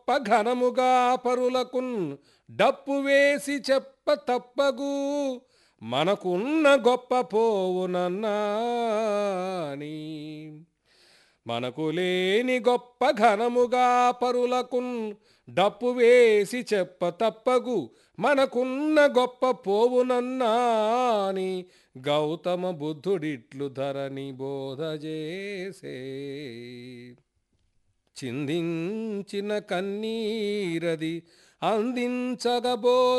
గొప్ప ఘనముగా పరులకున్ డప్పు వేసి చెప్ప తప్పగు మనకున్న గొప్ప పోవునన్నాని మనకు లేని గొప్ప ఘనముగా పరులకున్ డప్పు వేసి చెప్ప తప్పగు మనకున్న గొప్ప పోవునన్నాని గౌతమ బుద్ధుడిట్లు ధరని బోధ చేసే చిందించిన కన్నీరది అందించగబో